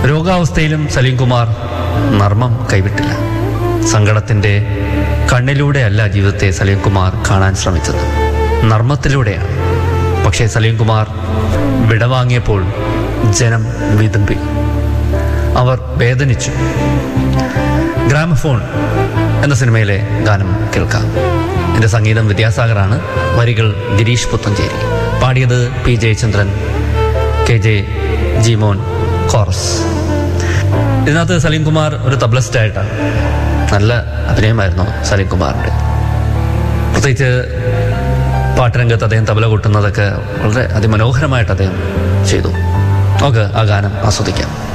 രോഗാവസ്ഥയിലും സലീം കുമാർ നർമ്മം കൈവിട്ടില്ല സങ്കടത്തിൻ്റെ കണ്ണിലൂടെയല്ല ജീവിതത്തെ സലീം കുമാർ കാണാൻ ശ്രമിച്ചത് നർമ്മത്തിലൂടെയാണ് പക്ഷേ സലീം കുമാർ വിടവാങ്ങിയപ്പോൾ ജനം വിതുമ്പി അവർ വേദനിച്ചു ഗ്രാമഫോൺ എന്ന സിനിമയിലെ ഗാനം കേൾക്കാം എൻ്റെ സംഗീതം വിദ്യാസാഗറാണ് വരികൾ ഗിരീഷ് പുത്തഞ്ചേരി പാടിയത് P Jayachandran K J Jimon chorus ഇതിനകത്ത് സലീം കുമാർ ഒരു തബ്ലസ്റ്റ് ആയിട്ടാണ് നല്ല അഭിനയമായിരുന്നു സലീം കുമാറിൻ്റെ പ്രത്യേകിച്ച് പാട്ടുരംഗത്ത് അദ്ദേഹം തബല കൊട്ടുന്നതൊക്കെ വളരെ അതിമനോഹരമായിട്ട് അദ്ദേഹം ചെയ്തു നമുക്ക് ആ ഗാനം ആസ്വദിക്കാം